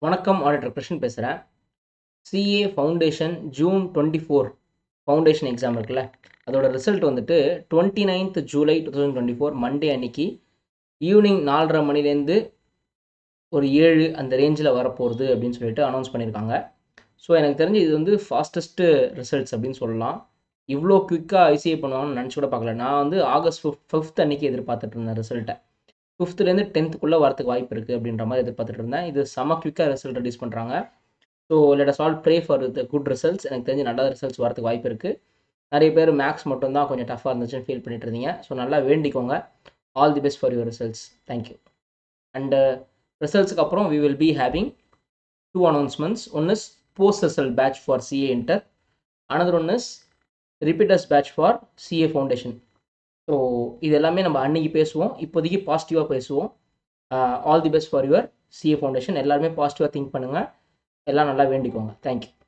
வணக்கம் ஆடிட்டர் கிருஷ்ணன் பேசுகிறேன் CA foundation June twenty four foundation exam இருக்குல்ல அதோட ரிசல்ட் வந்துட்டு twenty ninth July two thousand twenty four Monday அன்னைக்கு ஈவினிங் நாலரை மணிலேருந்து ஒரு ஏழு அந்த ரேஞ்சில் வரப்போகுது அப்படின்னு சொல்லிட்டு அனௌன்ஸ் பண்ணியிருக்காங்க ஸோ எனக்கு தெரிஞ்சு இது வந்து ஃபாஸ்டஸ்ட்டு ரிசல்ட்ஸ் அப்படின்னு சொல்லலாம் இவ்வளோ குயிக்காக ஐசிஐ பண்ணுவாங்கன்னு நினச்சி கூட பார்க்கல நான் வந்து ஆகஸ்ட் ஃபிஃப்த் ஃபிஃப்த் அன்னைக்கு எதிர்பார்த்துட்டு இருந்தேன் ரிசல்ட்டை ஃபிஃப்த்துலேருந்து டென்த்துக்குள்ளே வரதுக்கு வாய்ப்பு இருக்குது அப்படின்ற மாதிரி எதிர்பார்த்துட்டு இருந்தேன் இது செம குயிக்காக ரிசல்ட் ரிலீஸ் பண்ணுறாங்க so let us all pray for the good results எனக்கு தெரிஞ்சு நல்ல ரிசல்ட்ஸ் வரதுக்கு வாய்ப்பு இருக்குது நிறைய பேர் மேக்ஸ் மட்டும் தான் கொஞ்சம் டஃப்பாக இருந்துச்சுன்னு ஃபீல் பண்ணிட்டு இருந்தீங்க ஸோ நல்லா வேண்டிக்கோங்க all the best for your results thank you and ரிசல்ட்ஸுக்கு அப்புறம் we will be having two announcements one is post result batch for CA inter another one is repeaters batch for CA foundation so இது எல்லாமே நம்ம அன்னைக்கு பேசுவோம் இப்போதைக்கு பாசிட்டிவாக பேசுவோம் all the best for your CA foundation எல்லாருமே பாசிட்டிவாக திங்க் பண்ணுங்கள் எல்லாம் நல்லா வேண்டிக்கோங்க தேங்க்யூ